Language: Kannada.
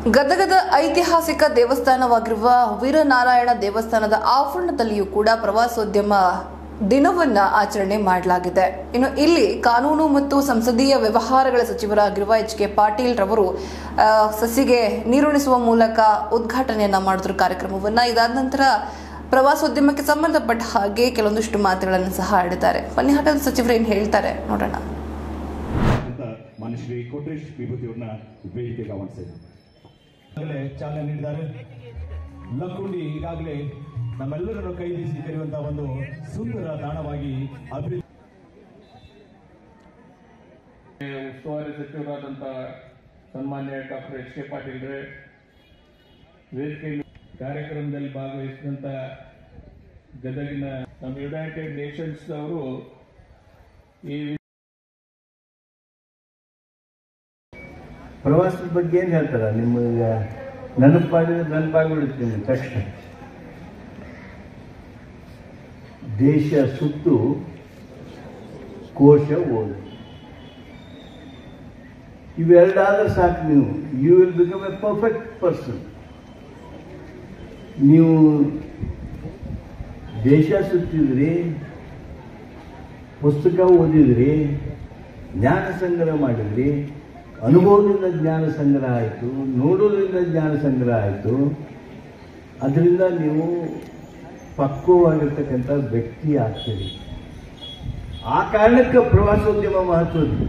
ಗದಗದ ಐತಿಹಾಸಿಕ ದೇವಸ್ಥಾನವಾಗಿರುವ ವೀರನಾರಾಯಣ ದೇವಸ್ಥಾನದ ಆವರಣದಲ್ಲಿಯೂ ಕೂಡ ಪ್ರವಾಸೋದ್ಯಮ ದಿನವನ್ನ ಆಚರಣೆ ಮಾಡಲಾಗಿದೆ ಇನ್ನು ಇಲ್ಲಿ ಕಾನೂನು ಮತ್ತು ಸಂಸದೀಯ ವ್ಯವಹಾರಗಳ ಸಚಿವರಾಗಿರುವ ಎಚ್ ಕೆ ಪಾಟೀಲ್ ರವರು ಆ, ಸಸಿಗೆ ನೀರುಣಿಸುವ ಮೂಲಕ ಉದ್ಘಾಟನೆಯನ್ನ ಮಾಡಿದ್ರು ಕಾರ್ಯಕ್ರಮವನ್ನ ಇದಾದ ನಂತರ ಪ್ರವಾಸೋದ್ಯಮಕ್ಕೆ ಸಂಬಂಧಪಟ್ಟ ಹಾಗೆ ಕೆಲವೊಂದಿಷ್ಟು ಮಾತುಗಳನ್ನು ಸಹ ಆಡಿದ್ದಾರೆ ಬನ್ನಿಹಾಟದ ಸಚಿವರು ಏನು ಹೇಳ್ತಾರೆ ನೋಡೋಣ ಅಂತ ಮಾನ್ಯ ಶ್ರೀ ಕೋಟ್ರೇಶ್ ವಿಭೂತಿಯವ್ರನ್ನ ವೇದಿಕೆಗೆ ಆಹ್ವಾನಿಸಿದೆ ಈಗಾಗಲೇ ಚಾಲನೆ ನೀಡಿದ್ದಾರೆ ಲಕ್ಕುಂಡಿ ಈಗಾಗಲೇ ನಮ್ಮೆಲ್ಲರನ್ನು ಕೈ ಬೀಸಿ ಕರೆಯುವಂತಹ ಒಂದು ಸುಂದರ ತಾಣವಾಗಿ ಅಭಿವೃದ್ಧಿ ಉಸ್ತುವಾರಿ ಸಚಿವರಾದಂಥ ಸನ್ಮಾನ್ಯ ಡಾಕ್ಟರ್ ಎಚ್ ಕೆ ಪಾಟೀಲ್ರೆ ವೇದಿಕೆ ಕಾರ್ಯಕ್ರಮದಲ್ಲಿ ಭಾಗವಹಿಸಿದಂಥ ಗದಗಿನ ನಮ್ಮ ಯುನೈಟೆಡ್ ನೇಷನ್ಸ್ ಅವರು ಈ ಪ್ರವಾಸದ ಬಗ್ಗೆ ಏನು ಹೇಳ್ತಾರ ನಿಮಗೆ ನೆನಪಾಡಿದ್ರೆ ನೆನಪಾಗ್ಬಿಡುತ್ತೆ ನಿಮಗೆ ತಕ್ಷಣ ದೇಶ ಸುತ್ತು ಕೋಶ ಓದು ಇವೆರಡಾದ್ರೆ ಸಾಕು ನೀವು you will become a perfect person ನೀವು ದೇಶ ಸುತ್ತಿದ್ರಿ ಪುಸ್ತಕ ಓದಿದ್ರಿ ಜ್ಞಾನ ಸಂಗ್ರಹ ಮಾಡಿದ್ರಿ ಅನುಭವದಿಂದ ಜ್ಞಾನ ಸಂಗ್ರಹ ಆಯಿತು ನೋಡೋದ್ರಿಂದ ಜ್ಞಾನ ಸಂಗ್ರಹ ಆಯಿತು ಅದರಿಂದ ನೀವು ಪಕ್ವವಾಗಿರ್ತಕ್ಕಂಥ ವ್ಯಕ್ತಿ ಆಗ್ತೀರಿ ಆ ಕಾರಣಕ್ಕೆ ಪ್ರವಾಸೋದ್ಯಮ ಮಹತ್ವದ್ದು